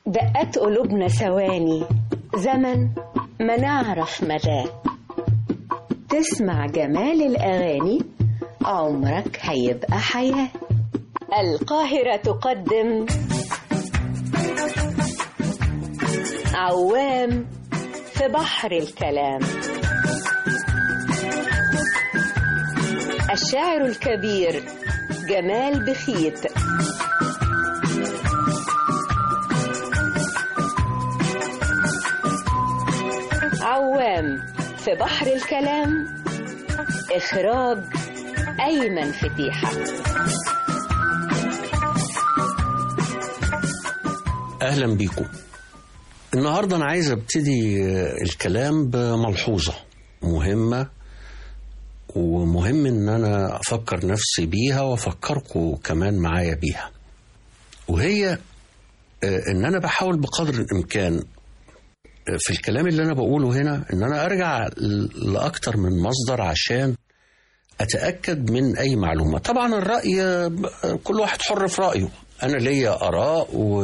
دقات قلوبنا ثواني زمن ما نعرف مداه تسمع جمال الأغاني عمرك هيبقى حياة القاهرة تقدم عوام في بحر الكلام الشاعر الكبير جمال بخيت عوام في بحر الكلام إخراج أيمن فتيحة اهلا بيكم النهارده انا عايز ابتدي الكلام بملحوظه مهمه ومهم ان انا افكر نفسي بيها وافكركم كمان معايا بيها وهي ان انا بحاول بقدر الامكان في الكلام اللي انا بقوله هنا ان انا ارجع لاكتر من مصدر عشان اتاكد من اي معلومه طبعا الراي كل واحد حر في رايه انا ليا اراء و...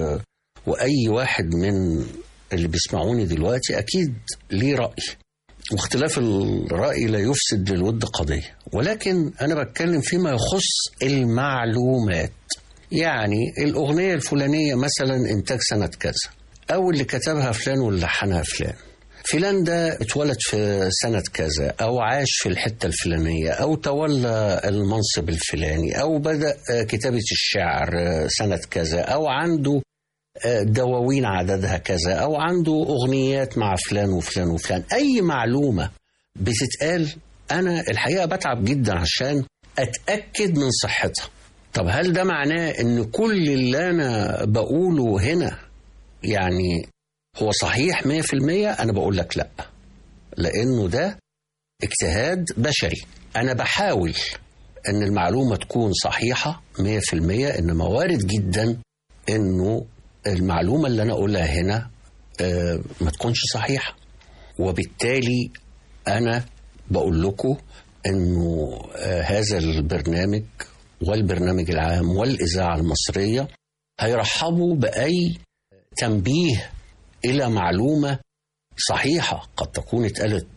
واي واحد من اللي بيسمعوني دلوقتي اكيد ليه راي واختلاف الراي لا يفسد للود قضيه ولكن انا بتكلم فيما يخص المعلومات يعني الاغنيه الفلانيه مثلا انتاج سنه كذا او اللي كتبها فلان واللي لحنها فلان فلان ده اتولد في سنة كذا أو عاش في الحتة الفلانية أو تولى المنصب الفلاني أو بدأ كتابة الشعر سنة كذا أو عنده دواوين عددها كذا أو عنده أغنيات مع فلان وفلان وفلان أي معلومة بتتقال أنا الحقيقة بتعب جدا عشان أتأكد من صحتها طب هل ده معناه إن كل اللي أنا بقوله هنا يعني هو صحيح 100% أنا بقول لك لأ لأنه ده اجتهاد بشري أنا بحاول أن المعلومة تكون صحيحة 100% إنما وارد جدا إنه المعلومة اللي أنا أقولها هنا آه ما تكونش صحيحة وبالتالي أنا بقول لكم إنه آه هذا البرنامج والبرنامج العام والإذاعة المصرية هيرحبوا بأي تنبيه الى معلومه صحيحه قد تكون اتقالت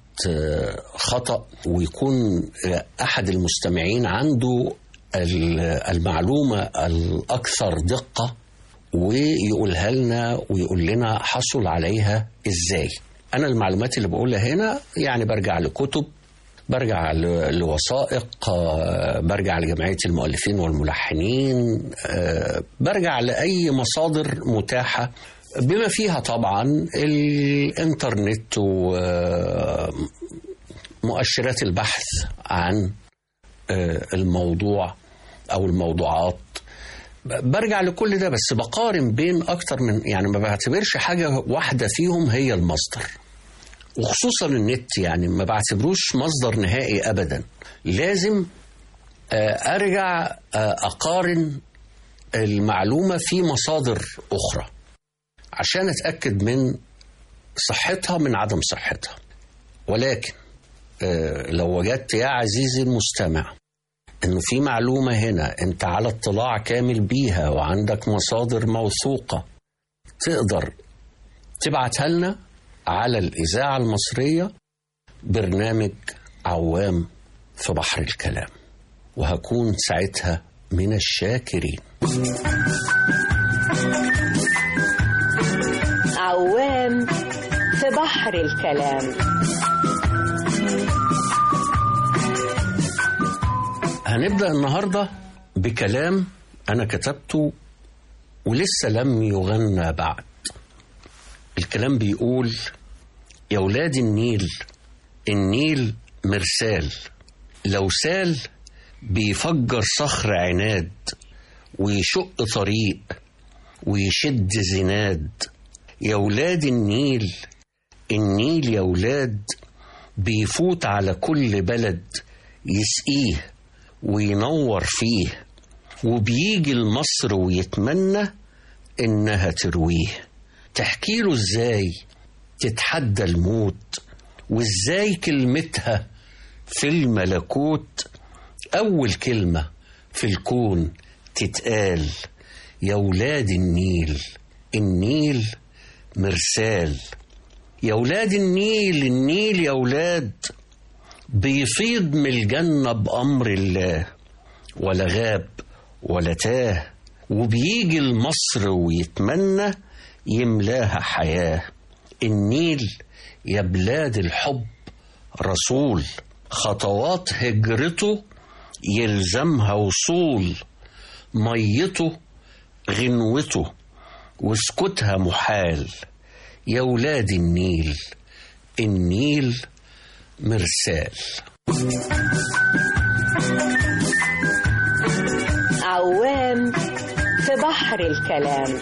خطا ويكون احد المستمعين عنده المعلومه الاكثر دقه ويقولها لنا ويقول لنا حصل عليها ازاي انا المعلومات اللي بقولها هنا يعني برجع لكتب برجع لوثائق برجع لجمعية المؤلفين والملحنين برجع لأي مصادر متاحة بما فيها طبعا الانترنت ومؤشرات البحث عن الموضوع او الموضوعات برجع لكل ده بس بقارن بين اكتر من يعني ما بعتبرش حاجه واحده فيهم هي المصدر وخصوصا النت يعني ما بعتبروش مصدر نهائي ابدا لازم ارجع اقارن المعلومه في مصادر اخرى عشان اتاكد من صحتها من عدم صحتها ولكن لو وجدت يا عزيزي المستمع انه في معلومه هنا انت على اطلاع كامل بيها وعندك مصادر موثوقه تقدر تبعتها لنا على الاذاعه المصريه برنامج عوام في بحر الكلام وهكون ساعتها من الشاكرين عوام في بحر الكلام هنبدأ النهاردة بكلام أنا كتبته ولسه لم يغنى بعد الكلام بيقول يا ولاد النيل النيل مرسال لو سال بيفجر صخر عناد ويشق طريق ويشد زناد يا ولاد النيل النيل يا ولاد بيفوت على كل بلد يسقيه وينور فيه وبيجي لمصر ويتمنى انها ترويه تحكي له ازاي تتحدى الموت وازاي كلمتها في الملكوت اول كلمه في الكون تتقال يا ولاد النيل النيل مرسال يا ولاد النيل النيل يا ولاد بيفيض من الجنة بأمر الله ولا غاب ولا تاه وبيجي لمصر ويتمنى يملاها حياة النيل يا بلاد الحب رسول خطوات هجرته يلزمها وصول ميته غنوته واسكتها محال يا ولاد النيل النيل مرسال عوام في بحر الكلام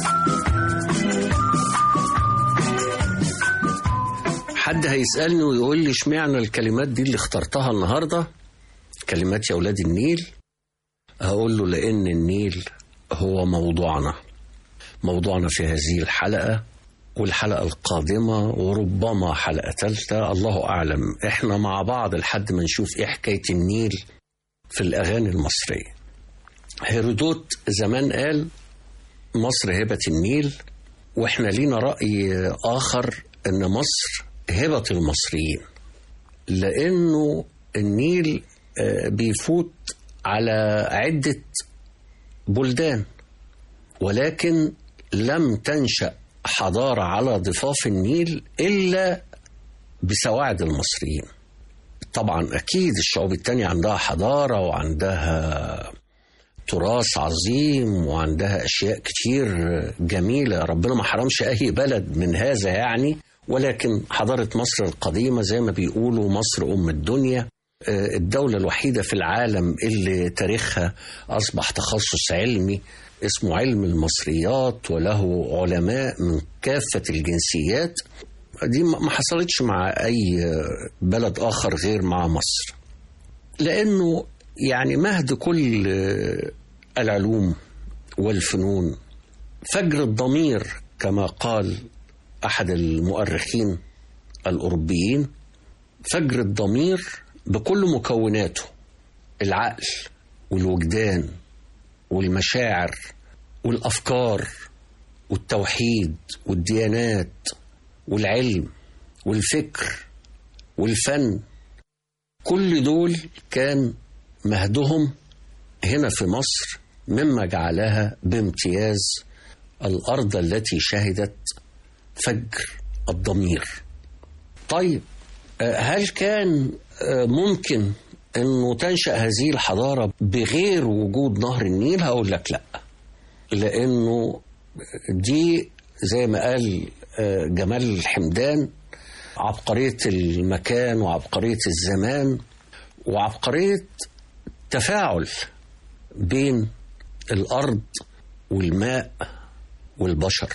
حد هيسألني ويقول لي اشمعنى الكلمات دي اللي اخترتها النهاردة كلمات يا ولاد النيل هقول له لأن النيل هو موضوعنا موضوعنا في هذه الحلقة والحلقة القادمة وربما حلقة ثالثة الله أعلم إحنا مع بعض لحد ما نشوف إيه حكاية النيل في الأغاني المصرية هيرودوت زمان قال مصر هبة النيل وإحنا لينا رأي آخر أن مصر هبة المصريين لأنه النيل آه، بيفوت على عدة بلدان ولكن لم تنشأ حضارة على ضفاف النيل إلا بسواعد المصريين طبعا أكيد الشعوب التانية عندها حضارة وعندها تراث عظيم وعندها أشياء كتير جميلة ربنا ما حرمش أي بلد من هذا يعني ولكن حضارة مصر القديمة زي ما بيقولوا مصر أم الدنيا آه، الدولة الوحيدة في العالم اللي تاريخها أصبح تخصص علمي اسمه علم المصريات وله علماء من كافة الجنسيات دي ما ما حصلتش مع أي بلد آخر غير مع مصر لأنه يعني مهد كل آه، العلوم والفنون فجر الضمير كما قال أحد المؤرخين الأوروبيين فجر الضمير بكل مكوناته العقل والوجدان والمشاعر والافكار والتوحيد والديانات والعلم والفكر والفن كل دول كان مهدهم هنا في مصر مما جعلها بامتياز الارض التي شهدت فجر الضمير طيب آه، هل كان آه، ممكن انه تنشا هذه الحضاره بغير وجود نهر النيل هقول لك لا لانه دي زي ما قال آه، جمال حمدان عبقريه المكان وعبقريه الزمان وعبقريه تفاعل بين الارض والماء والبشر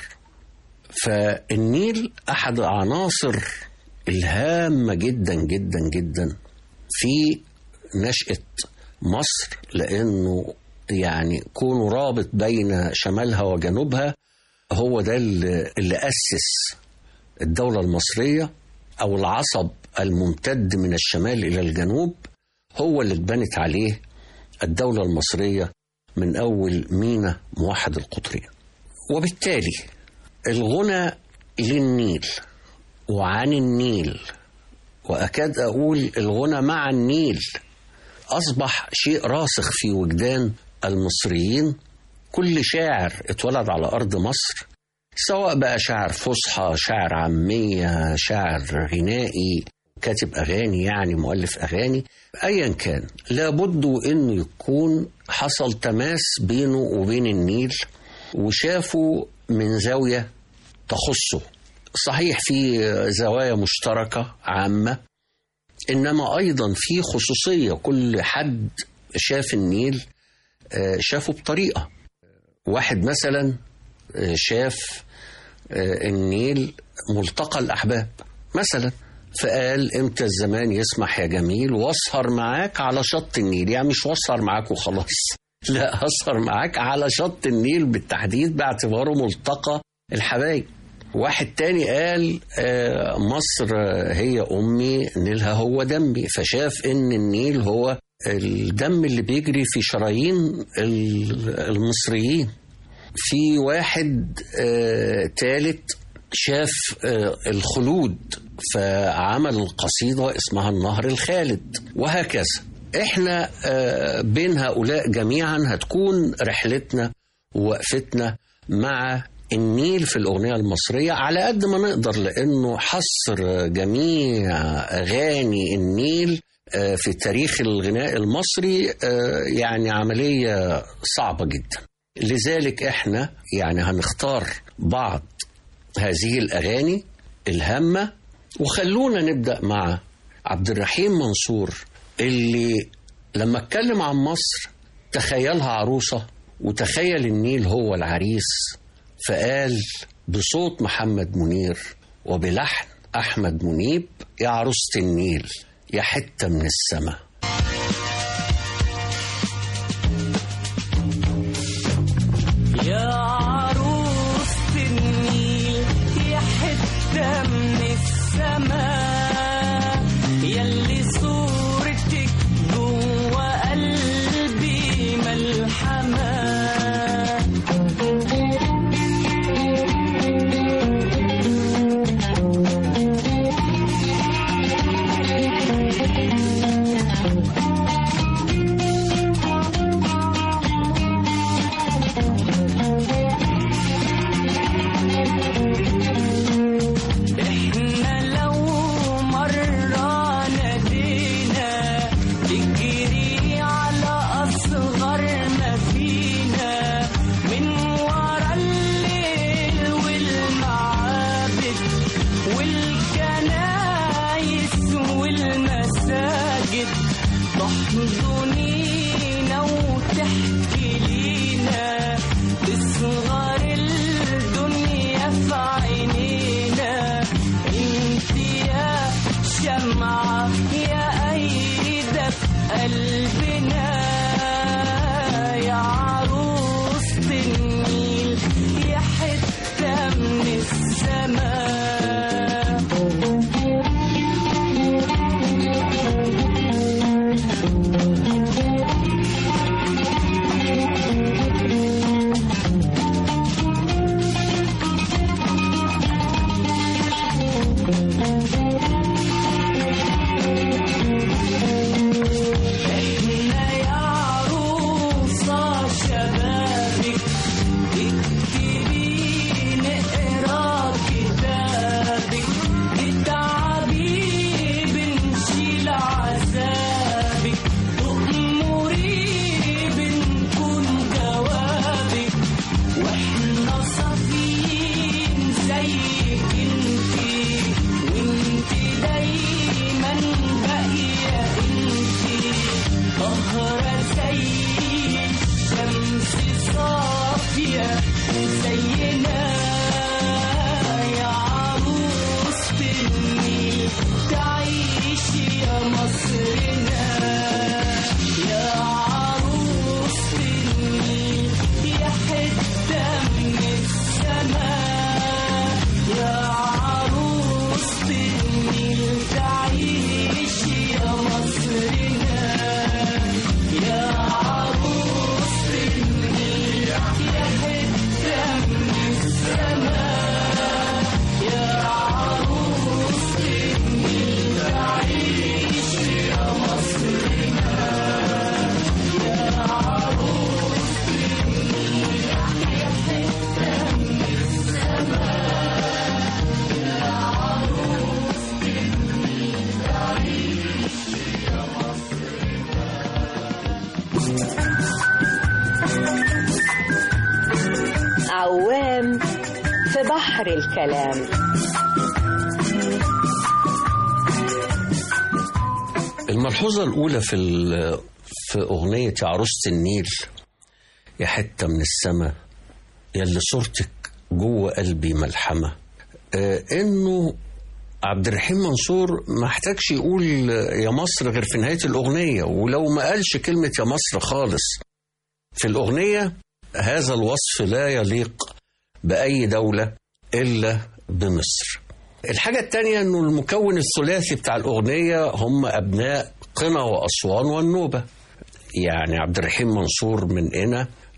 فالنيل احد عناصر الهامه جدا جدا جدا في نشأة مصر لأنه يعني كونه رابط بين شمالها وجنوبها هو ده اللي اللي أسس الدولة المصرية أو العصب الممتد من الشمال إلى الجنوب هو اللي اتبنت عليه الدولة المصرية من أول مينا موحد القطرين وبالتالي الغنى للنيل وعن النيل وأكاد أقول الغنى مع النيل أصبح شيء راسخ في وجدان المصريين كل شاعر اتولد على أرض مصر سواء بقى شاعر فصحى شاعر عامية شاعر غنائي كاتب أغاني يعني مؤلف أغاني أيا كان لابد أنه يكون حصل تماس بينه وبين النيل وشافه من زاوية تخصه صحيح في زوايا مشتركة عامة إنما أيضا في خصوصية كل حد شاف النيل آه، شافه بطريقة واحد مثلا آه، شاف آه، النيل ملتقى الأحباب مثلا فقال امتى الزمان يسمح يا جميل واسهر معاك على شط النيل يعني مش واسهر معاك وخلاص لا هسهر معاك على شط النيل بالتحديد باعتباره ملتقى الحبايب واحد تاني قال آه، مصر هي أمي نيلها هو دمي فشاف إن النيل هو الدم اللي بيجري في شرايين ال- المصريين في واحد آه تالت شاف آه الخلود فعمل قصيدة اسمها النهر الخالد وهكذا احنا آه بين هؤلاء جميعا هتكون رحلتنا ووقفتنا مع النيل في الأغنية المصرية على قد ما نقدر لأنه حصر جميع أغاني النيل في تاريخ الغناء المصري يعني عملية صعبة جدا لذلك احنا يعني هنختار بعض هذه الأغاني الهامة وخلونا نبدأ مع عبد الرحيم منصور اللي لما اتكلم عن مصر تخيلها عروسة وتخيل النيل هو العريس فقال بصوت محمد منير وبلحن أحمد منيب يا عروسة النيل يا حتة من السماء يا عروسة النيل يا حتة من السماء يلي صورتك جوا قلبي ملحمة احنا لو مرة نادينا تجري على أصغر ما فينا من ورا الليل والمعابد والكنايس والمساجد تحضنينا وتحكي لينا تصغر الدنيا في عينينا انت يا شمعة يا أيدة في قلبنا يا عروسة النيل يا حتة من السماء احنا يا عروسة شبابك اكتبي نقرا كتابك اتعبي بنشيل عذابك تأمري بنكون جوابك واحنا صافيين زيك انتي وانتي دايما باقية انتي طهرة زي الشمس صافية زينا يا عروسة النيل تعيشي يا مصرنا يا عروسة النيل يا حتة من السماء يا عروسة النيل تعيشي يا مصرنا يا عروسة النيل يا حتة من السماء يا عروسة النيل تعيشي يا مصرنا يا عروسة النيل يا حتة من السماء يا عروسة النيل تعيشي يا عوام في بحر الكلام الملحوظة الأولى في ال- في أغنية يا عروسة النيل يا حتة من السماء يلي صورتك جوه قلبي ملحمة آه إنه عبد الرحيم منصور ما احتاجش يقول يا مصر غير في نهاية الأغنية ولو ما قالش كلمة يا مصر خالص في الأغنية هذا الوصف لا يليق بأي دولة إلا بمصر الحاجة التانية أنه المكون الثلاثي بتاع الأغنية هم أبناء قنا وأسوان والنوبة يعني عبد الرحيم منصور من قنا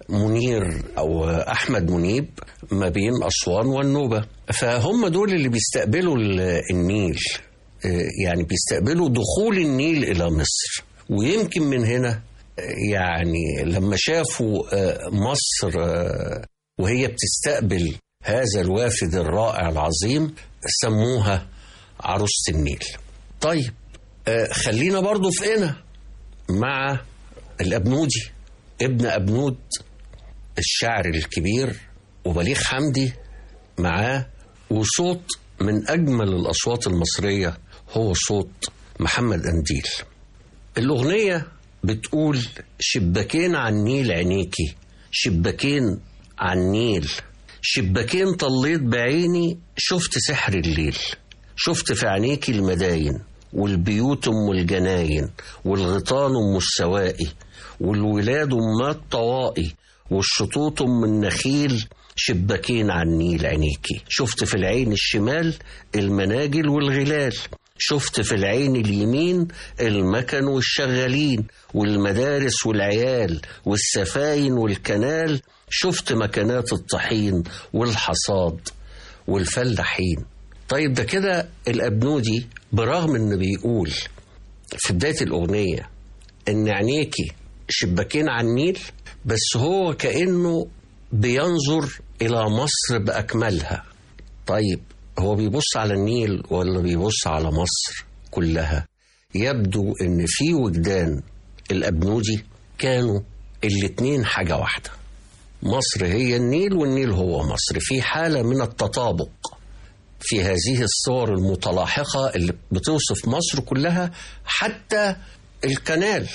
منير او احمد منيب ما بين اسوان والنوبه فهم دول اللي بيستقبلوا ال- النيل آه، يعني بيستقبلوا دخول النيل الى مصر ويمكن من هنا آه، يعني لما شافوا آه، مصر آه، وهي بتستقبل هذا الوافد الرائع العظيم سموها عروسة النيل طيب آه، خلينا برضو في قنا مع الأبنودي ابن أبنود الشاعر الكبير وبليغ حمدي معاه وصوت من أجمل الأصوات المصرية هو صوت محمد أنديل الأغنية بتقول شباكين عن النيل عينيكي شباكين عن النيل شباكين طليت بعيني شفت سحر الليل شفت في عينيكي المداين والبيوت ام الجناين والغيطان ام السوائي والولاد ام الطوائي والشطوط ام النخيل شباكين عن النيل عينيكي شفت في العين الشمال المناجل والغلال شفت في العين اليمين المكن والشغالين والمدارس والعيال والسفاين والكنال شفت مكانات الطحين والحصاد والفلاحين طيب ده كده الأبنودي برغم إنه بيقول في بداية الأغنية إن عينيكي شباكين على النيل بس هو كأنه بينظر إلى مصر بأكملها طيب هو بيبص على النيل ولا بيبص على مصر كلها يبدو ان في وجدان الابنودي كانوا الاتنين حاجة واحدة مصر هي النيل والنيل هو مصر في حالة من التطابق في هذه الصور المتلاحقة اللي بتوصف مصر كلها حتى الكنال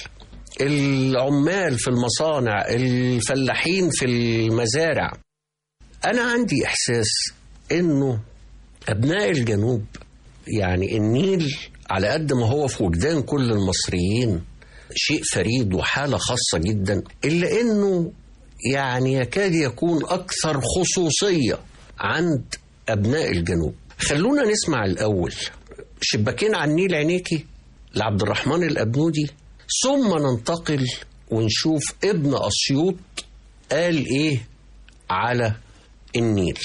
العمال في المصانع الفلاحين في المزارع أنا عندي إحساس إنه أبناء الجنوب يعني النيل على قد ما هو في وجدان كل المصريين شيء فريد وحالة خاصة جدا إلا إنه يعني يكاد يكون أكثر خصوصية عند أبناء الجنوب خلونا نسمع الأول شباكين عن النيل عينيكي لعبد الرحمن الأبنودي ثم ننتقل ونشوف ابن أسيوط قال إيه على النيل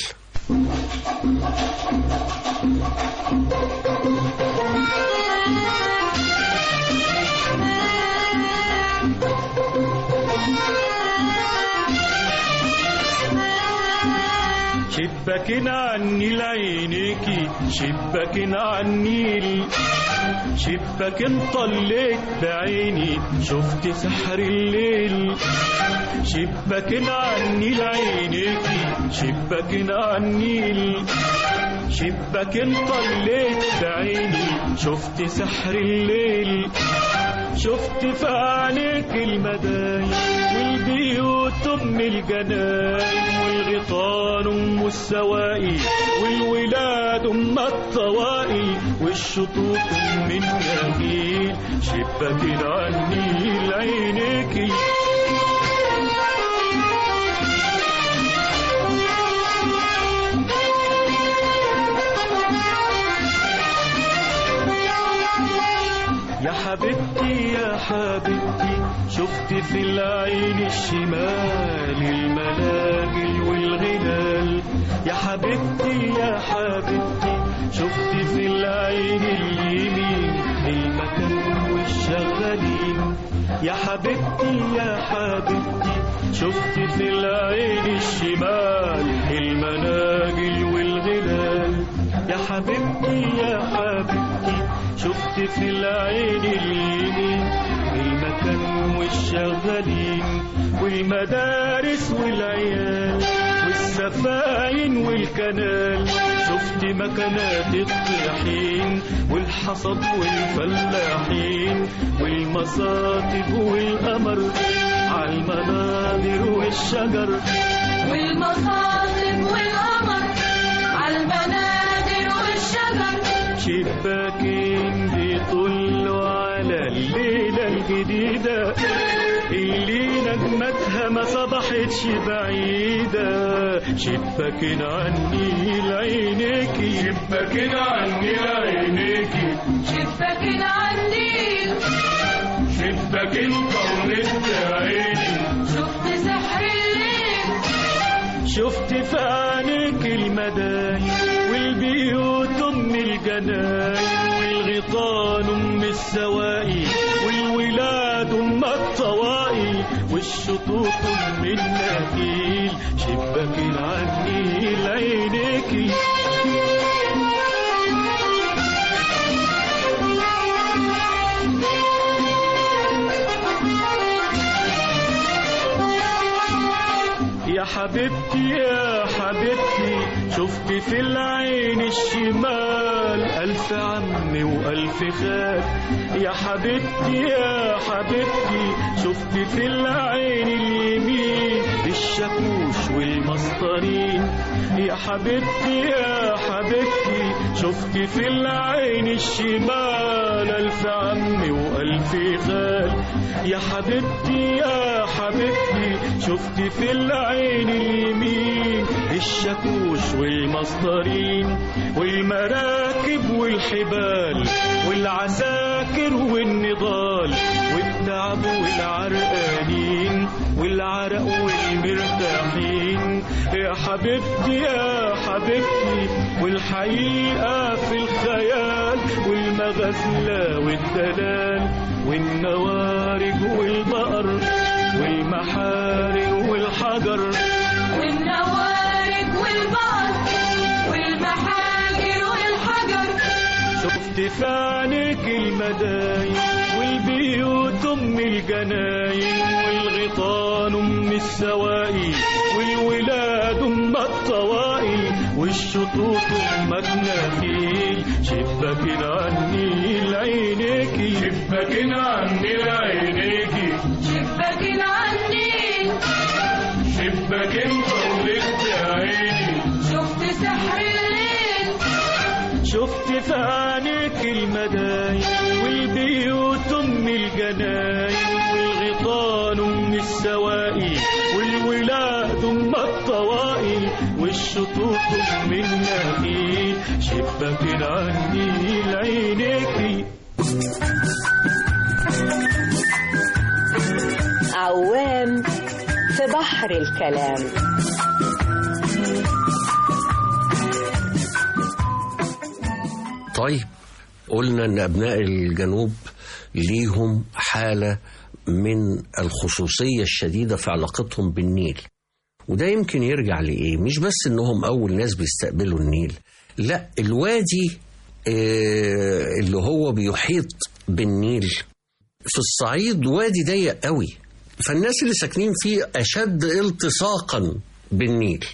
شباكين عني لعينيكي شباكين عنيل شباكين طليت بعيني شفت سحر الليل شباكين عني لعينيكي شباكين عنيل شباكين طليت بعيني شفت سحر الليل شفت في عينيك المدايا والبيوت ام الجناين والغيطان ام السواقي والولاد ام الطوائي والشطوط ام النخيل شباكين عني لعينيكي يا حبيبتي يا حبيبتي شفت في العين الشمال الملاجل والغلال يا حبيبتي يا حبيبتي شفت في العين اليمين المكان والشغالين يا حبيبتي يا حبيبتي شفت في العين الشمال المناجل والغلال يا حبيبتي يا حبيبتي شفت في العين اليمين المكان والشغالين والمدارس والعيال والسفاين والكنال شفت مكانات الطحين والحصد والفلاحين والمصاطب والقمر عالمناظر والشجر والمصاطب والقمر عالمنادر والشجر شباكين بيطلوا على الليلة الجديدة اللي نجمتها ما صبحتش بعيدة شباكين عني لعينيكي شباكين عني لعينيكي شباكين عالنيل شباكين طولت عيني شفت سحر الليل شفت في عينيك المدايا والبيوت ام الجناين والغيطان ام السواقي والولاد ام الطواقي والشطوط ام النخيل شباك العنيل عينيكي يا حبيبتي يا حبيبتي شفت في العين الشمال ألف عم وألف خال يا حبيبتي يا حبيبتي شفت في العين اليمين الشاكوش والمسطرين يا حبيبتي يا حبيبتي شفت في العين الشمال ألف عم وألف خال يا حبيبتي يا حبيبتي شفت في العين اليمين الشاكوش والمسطرين والمراكب والحبال والعساكر والنضال والتعب والعرقانين والعرق والمرتاحين يا حبيبتي يا حبيبتي والحقيقة في الخيال والمغزلة والدلال والنوارج والبقر والمحارق والحجر والنوارج والبقر والمحاجر والحجر شفت في عينيك المداين والبيوت ام الجناين والغيطان ام السواقي والولاد ام الطواقي والشطوط ام النخيل شباك العنيل عينيكي شباك العنيل عينيكي شباك عني شباك مطلقت عيني شفت سحر الليل شفت في عينيك المداين والبيوت ام الجناين والغيطان ام السواقي والولاد ام الطواقي والشطوط ام النخيل شباك العنيل عينيكي عوام في بحر الكلام طيب قلنا ان ابناء الجنوب ليهم حاله من الخصوصيه الشديده في علاقتهم بالنيل وده يمكن يرجع لايه مش بس انهم اول ناس بيستقبلوا النيل لا الوادي آه، اللي هو بيحيط بالنيل في الصعيد وادي ضيق قوي فالناس اللي ساكنين فيه اشد التصاقا بالنيل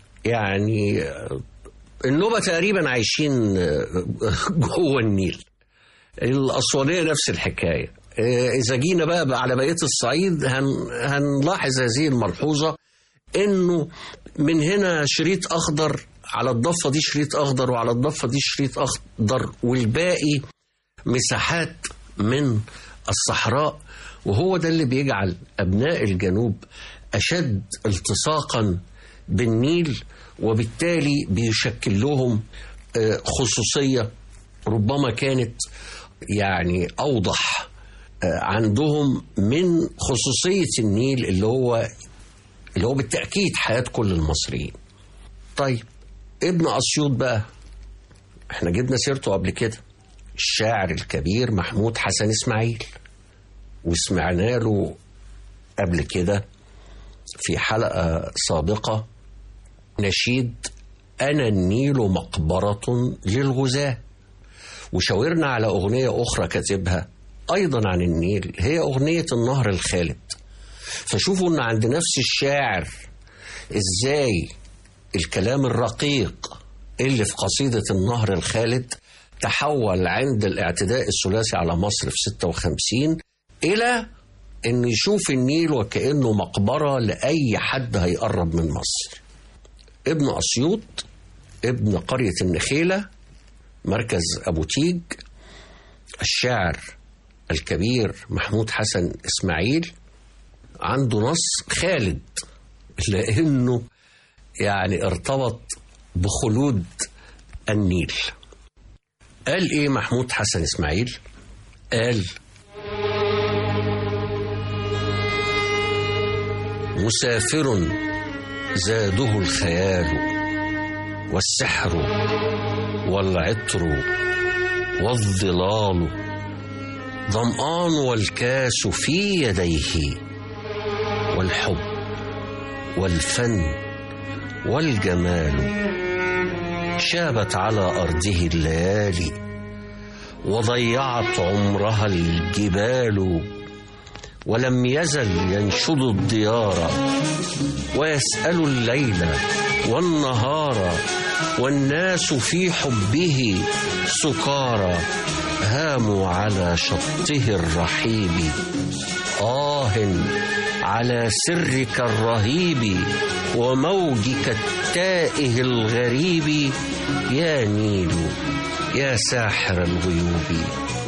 يعني آه، النوبة تقريبا عايشين آه، جوه النيل الأسوانية نفس الحكاية آه، إذا جينا بقى على بقية الصعيد هن هنلاحظ هذه الملحوظة إنه من هنا شريط أخضر على الضفة دي شريط أخضر وعلى الضفة دي شريط أخضر والباقي مساحات من الصحراء وهو ده اللي بيجعل أبناء الجنوب أشد التصاقا بالنيل وبالتالي بيشكل لهم آه، خصوصية ربما كانت يعني أوضح آه، عندهم من خصوصية النيل اللي هو اللي هو بالتأكيد حياة كل المصريين طيب ابن أسيوط بقى احنا جبنا سيرته قبل كده الشاعر الكبير محمود حسن إسماعيل وسمعنا له قبل كده في حلقة سابقة نشيد أنا النيل مقبرة للغزاة وشاورنا على أغنية أخرى كاتبها أيضا عن النيل هي أغنية النهر الخالد فشوفوا أن عند نفس الشاعر إزاي الكلام الرقيق اللي في قصيدة النهر الخالد تحول عند الاعتداء الثلاثي على مصر في 56 إلى أن يشوف النيل وكأنه مقبرة لأي حد هيقرب من مصر ابن أسيوط ابن قرية النخيلة مركز أبو تيج الشاعر الكبير محمود حسن إسماعيل عنده نص خالد لأنه يعني ارتبط بخلود النيل قال إيه محمود حسن إسماعيل قال مسافر زاده الخيال والسحر والعطر والظلال ظمآن والكاس في يديه والحب والفن والجمال شابت على أرضه الليالي وضيعت عمرها الجبال ولم يزل ينشد الديار ويسأل الليل والنهار والناس في حبه سكارى هاموا على شطه الرحيب آه على سرك الرهيب وموجك التائه الغريب يا نيل يا ساحر الغيوب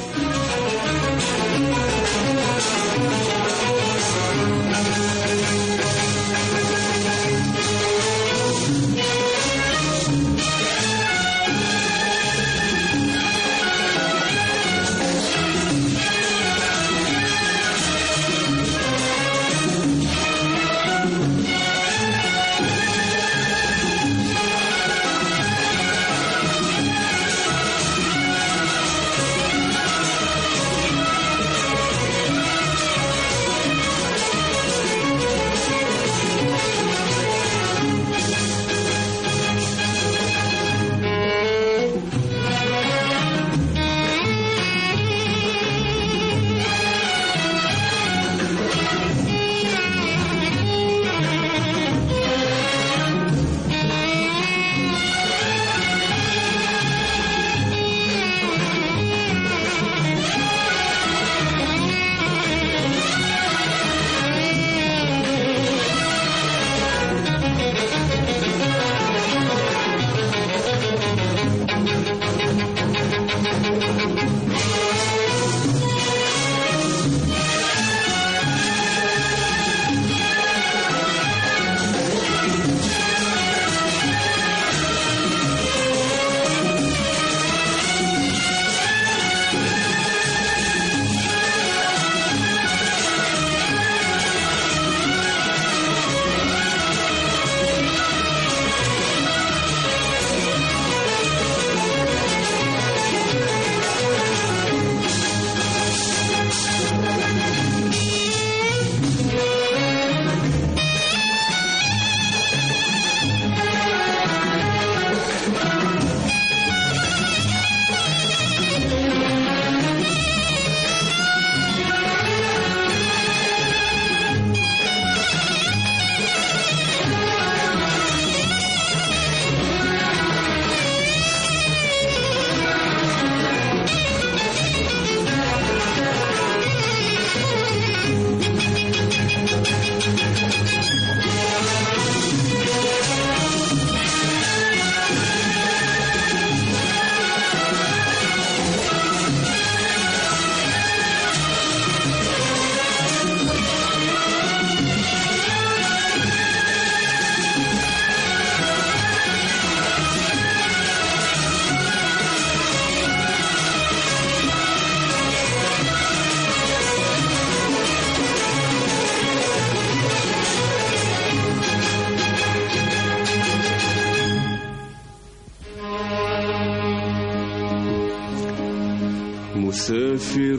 مسافر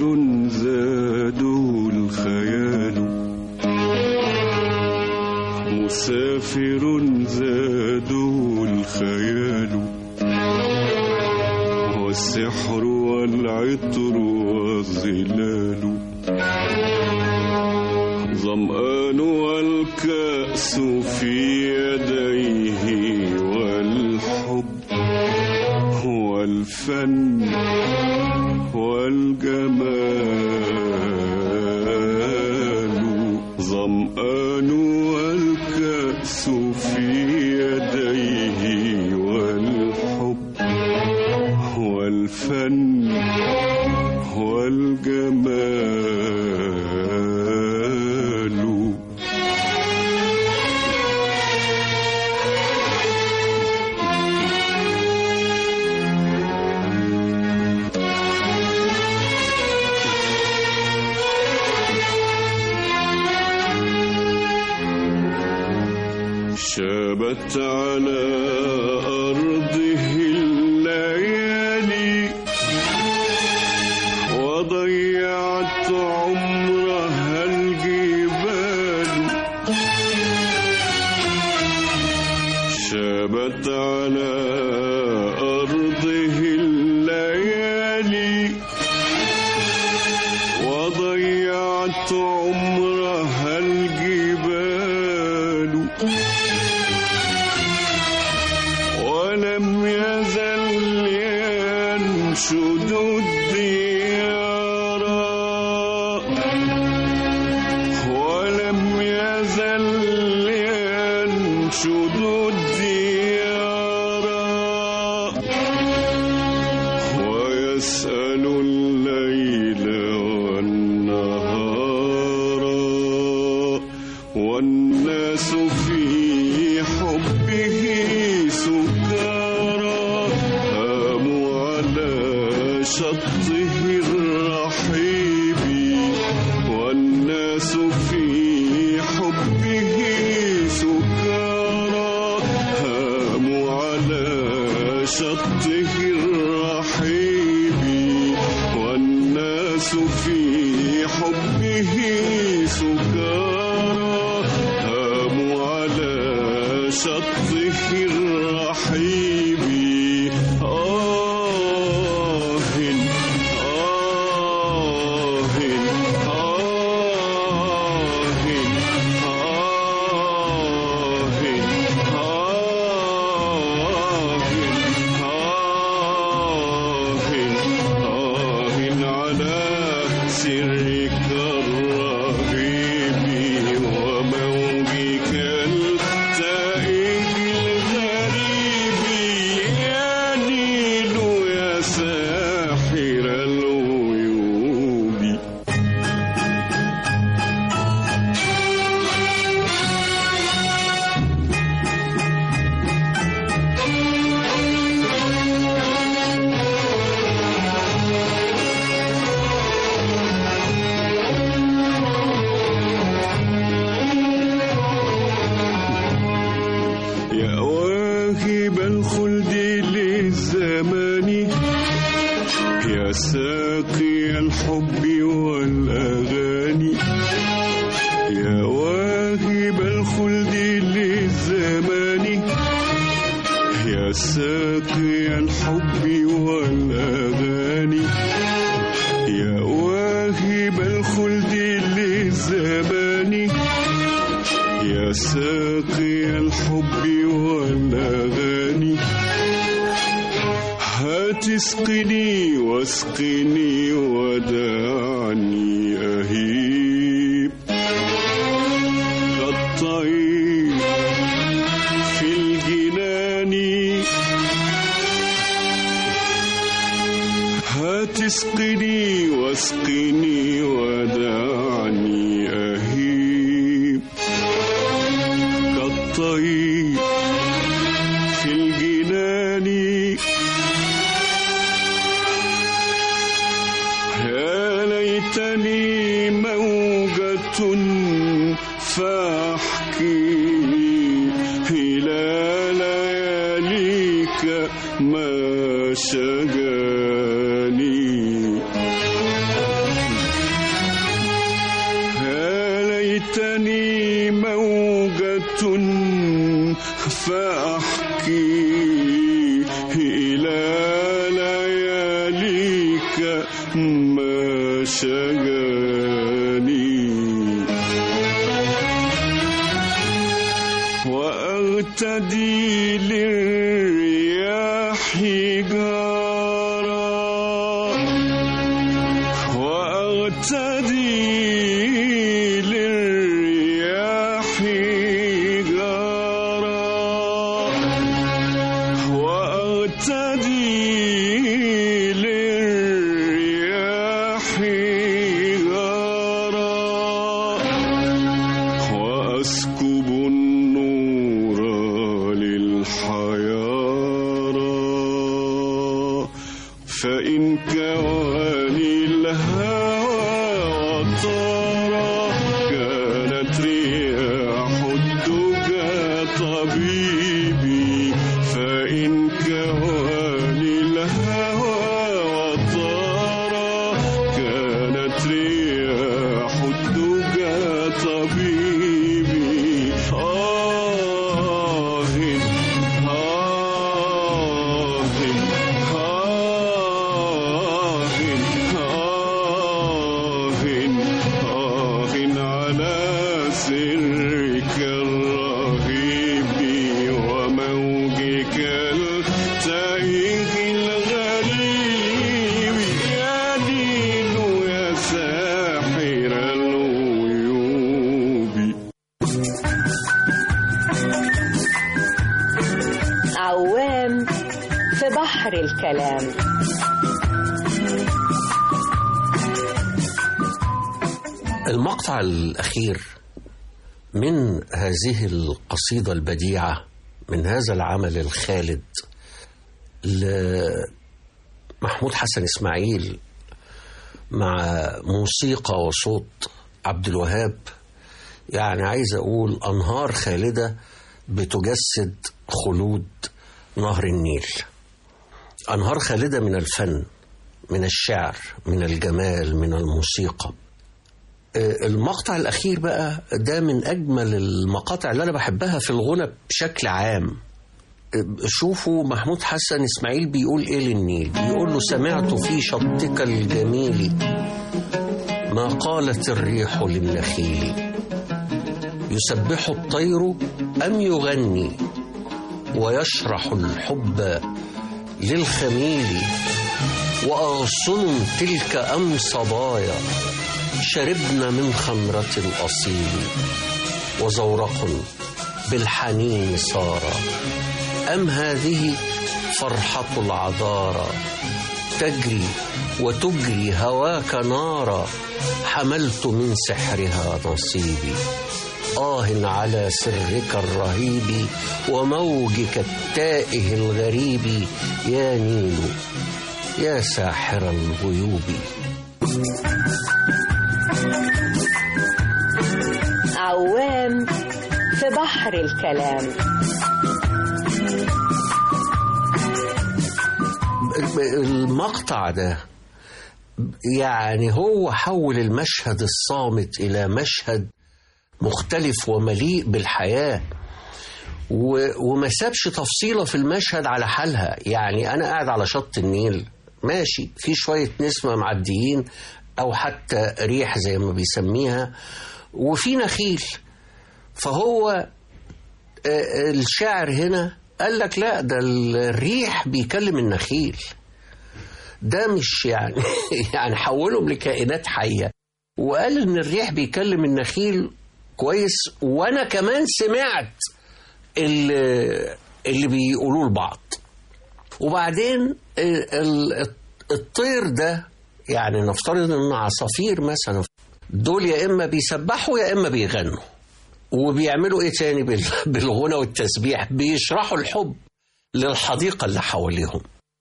زاده الخيال مسافر زاده الخيال والسحر والعطر والظلال ظمآن والكأس في يديه والحب والفن والجمال ظمآن والكأس في يديه والحب والفن والجمال شابت على أرضه الليالي وضيعت عمرها الجبال شابت على أرضه الليالي وضيعت عمرها الجبال ولم يزل ينشد الديار ولم يزل ينشد الديار ويسأل الليل والنهار والناس في حبه سكارى هاموا على شطه الرحيب والناس في حبه سكارى هاموا على شطه الرحيب والناس في حبه سكارى هاموا على شطه الرحيب آه آه على سرك الرهيب وموجك التائه الغريب يا نيل يا ساحر الغيوب يا واهب الخلد للزمان يا ساقي الحب والأغاني يا واهب الخلد للزمان يا ساقي الحب والأغاني يا واهب الخلد للزمان يا ساقي الحب والأغاني هات اسقني واسقني ودعني أهيب كالطير في الجنان هات اسقني واسقني ودعني أهيب كالطير في الجنان يا ليتني موجة فاحكي إلى لياليك ما شجاني يا ليتني موجة فأحكي إلى لياليك ما شجاني وأغتدي للرياح جارا وأغتدي للرياح جارا وأغتدي للرياح جارا وأسكب النور للحيارى فإن كواني الهوى وطارا كانت رياح الدجى طبيب عوام في بحر الكلام المقطع الأخير من هذه القصيدة البديعة من هذا العمل الخالد لمحمود حسن إسماعيل مع موسيقى وصوت عبد الوهاب يعني عايز أقول أنهار خالدة بتجسد خلود نهر النيل أنهار خالدة من الفن من الشعر من الجمال من الموسيقى المقطع الأخير بقى ده من أجمل المقاطع اللي أنا بحبها في الغنى بشكل عام شوفوا محمود حسن إسماعيل بيقول إيه للنيل بيقول له سمعت في شطك الجميل ما قالت الريح للنخيل يسبح الطير أم يغني ويشرح الحب للخميل وأغصن تلك أم صبايا شربنا من خمرة الأصيل وزورق بالحنين صار أم هذه فرحة العذارى تجري وتجري هواك نارا حملت من سحرها نصيبي آه على سرك الرهيب وموجك التائه الغريب يا نيل يا ساحر الغيوب عوام في بحر الكلام المقطع ده يعني هو حول المشهد الصامت إلى مشهد مختلف ومليء بالحياة و- وما سابش تفصيلة في المشهد على حالها يعني أنا قاعد على شط النيل ماشي في شوية نسمة معديين أو حتى ريح زي ما بيسميها وفي نخيل فهو آه، الشاعر هنا قال لك لا ده الريح بيكلم النخيل ده مش يعني يعني حولهم لكائنات حية وقال ان الريح بيكلم النخيل كويس وانا كمان سمعت اللي, اللي بيقولوه لبعض وبعدين ال- ال- الطير ده يعني نفترض ان عصافير مثلا دول يا اما بيسبحوا يا اما بيغنوا وبيعملوا ايه تاني بال- بالغنى والتسبيح بيشرحوا الحب للحديقة اللي حواليهم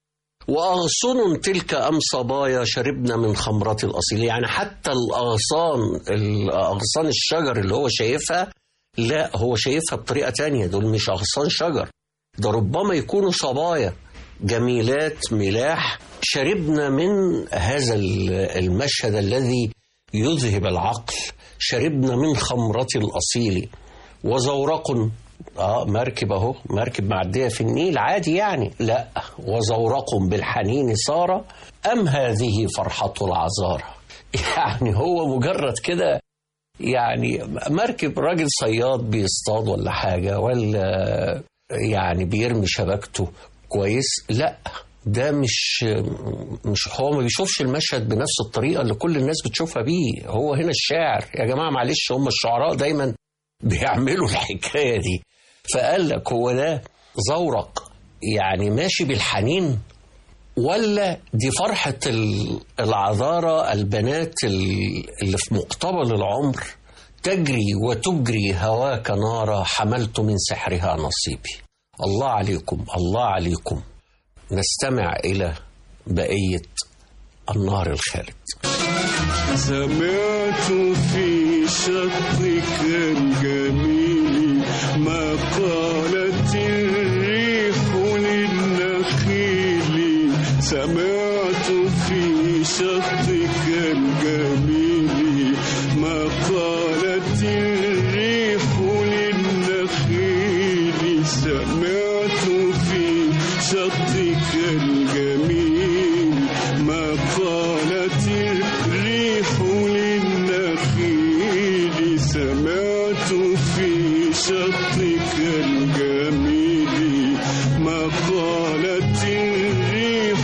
وأغصن تلك أم صبايا شربنا من خمرة الأصيل يعني حتى الأغصان الأغصان الشجر اللي هو شايفها لا هو شايفها بطريقة تانية دول مش أغصان شجر ده ربما يكونوا صبايا جميلات ملاح شربنا من هذا ال- المشهد الذي يذهب العقل شربنا من خمرة الأصيل وزورق اه مركب اهو مركب معديه في النيل عادي يعني لا وزورق بالحنين صار ام هذه فرحه العذارى يعني هو مجرد كده يعني مركب راجل صياد بيصطاد ولا حاجه ولا يعني بيرمي شبكته كويس لا ده مش مش هو ما بيشوفش المشهد بنفس الطريقه اللي كل الناس بتشوفها بيه هو هنا الشاعر يا جماعه معلش هم الشعراء دايما بيعملوا الحكايه دي فقال لك هو ده زورق يعني ماشي بالحنين ولا دي فرحة ال- العذارى البنات ال- اللي في مقتبل العمر تجري وتجري هواك نارا حملت من سحرها نصيبي الله عليكم الله عليكم نستمع إلى بقية النهر الخالد سمعت في شطك الجميل ما قالت الريح للنخيل سمعت في شطك الجميل ما قالت الريح للنخيل سمعت في شطك الجميل ما قالت الريح للنخيل سمعت في شطك الجميل ما قالت الريح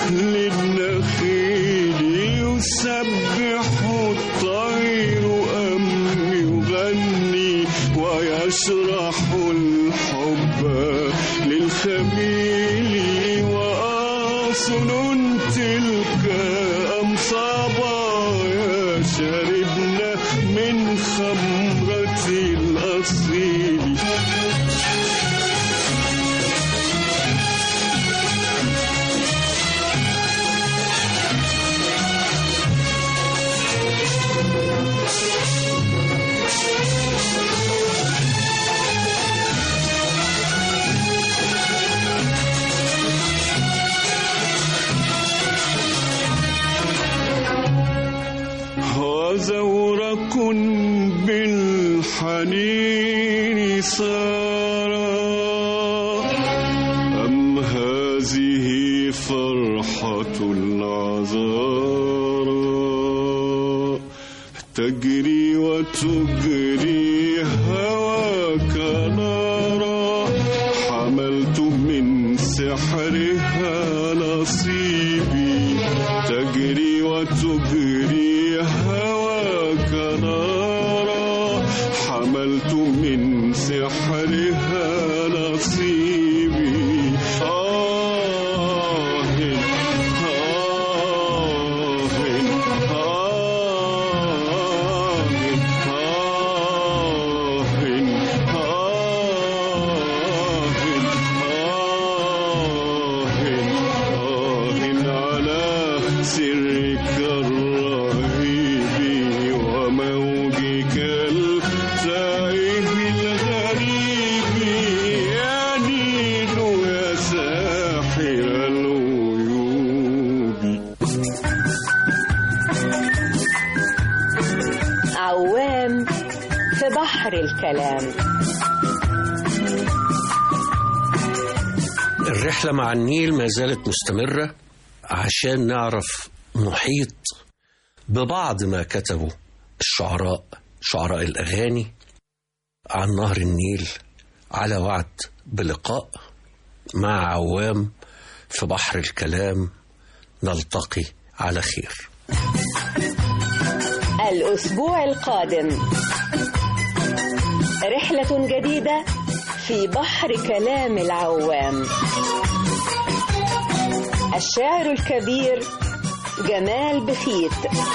للنخيل يسبح الطير أم يغني ويشرح الحب للخيل خميلي وآصن تلك أم صبايا شربنا من خمرة الأصيل وزورق بالحنين سارا أم هذه فرحة العذارى تجري وتجري هواك نارا حملت من سحرها نصيبي تجري وتجري هواك نارا حملت من سحرها نصيبي آه آه على سرك الرهيب وموجك التائه الغريب يا نيل يا ساحر الغيوب عوام في بحر الكلام الرحلة مع النيل ما زالت مستمرة عشان نعرف نحيط ببعض ما كتبه الشعراء شعراء الأغاني عن نهر النيل على وعد بلقاء مع عوام في بحر الكلام نلتقي على خير الأسبوع القادم رحلة جديدة في بحر كلام العوام الشاعر الكبير جمال بخيت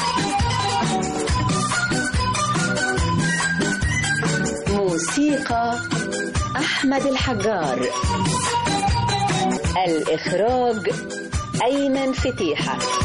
موسيقى أحمد الحجار الإخراج أيمن فتيحة